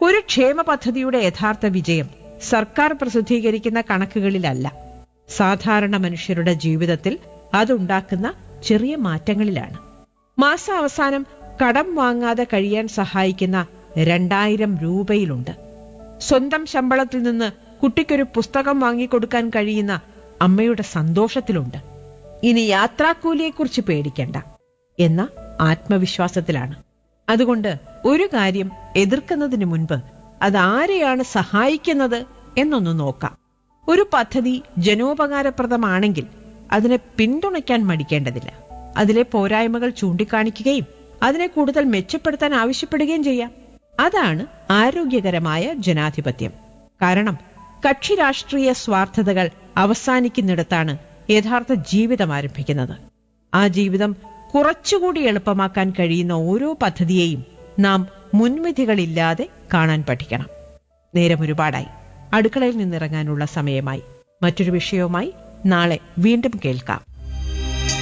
ഒരു ക്ഷേമ പദ്ധതിയുടെ യഥാർത്ഥ വിജയം സർക്കാർ പ്രസിദ്ധീകരിക്കുന്ന കണക്കുകളിലല്ല സാധാരണ മനുഷ്യരുടെ ജീവിതത്തിൽ അതുണ്ടാക്കുന്ന ചെറിയ മാറ്റങ്ങളിലാണ് മാസാവസാനം കടം വാങ്ങാതെ കഴിയാൻ സഹായിക്കുന്ന രണ്ടായിരം രൂപയിലുണ്ട് സ്വന്തം ശമ്പളത്തിൽ നിന്ന് കുട്ടിക്കൊരു പുസ്തകം വാങ്ങിക്കൊടുക്കാൻ കഴിയുന്ന അമ്മയുടെ സന്തോഷത്തിലുണ്ട് ഇനി യാത്രാക്കൂലിയെക്കുറിച്ച് പേടിക്കണ്ട എന്ന ആത്മവിശ്വാസത്തിലാണ് അതുകൊണ്ട് ഒരു കാര്യം എതിർക്കുന്നതിന് മുൻപ് അത് ആരെയാണ് സഹായിക്കുന്നത് എന്നൊന്ന് നോക്കാം ഒരു പദ്ധതി ജനോപകാരപ്രദമാണെങ്കിൽ അതിനെ പിന്തുണയ്ക്കാൻ മടിക്കേണ്ടതില്ല അതിലെ പോരായ്മകൾ ചൂണ്ടിക്കാണിക്കുകയും അതിനെ കൂടുതൽ മെച്ചപ്പെടുത്താൻ ആവശ്യപ്പെടുകയും ചെയ്യാം അതാണ് ആരോഗ്യകരമായ ജനാധിപത്യം കാരണം കക്ഷി രാഷ്ട്രീയ സ്വാർത്ഥതകൾ അവസാനിക്കുന്നിടത്താണ് യഥാർത്ഥ ജീവിതം ആരംഭിക്കുന്നത് ആ ജീവിതം കുറച്ചുകൂടി എളുപ്പമാക്കാൻ കഴിയുന്ന ഓരോ പദ്ധതിയെയും നാം മുൻവിധികളില്ലാതെ കാണാൻ പഠിക്കണം നേരം ഒരുപാടായി അടുക്കളയിൽ നിന്നിറങ്ങാനുള്ള സമയമായി മറ്റൊരു വിഷയവുമായി നാളെ വീണ്ടും കേൾക്കാം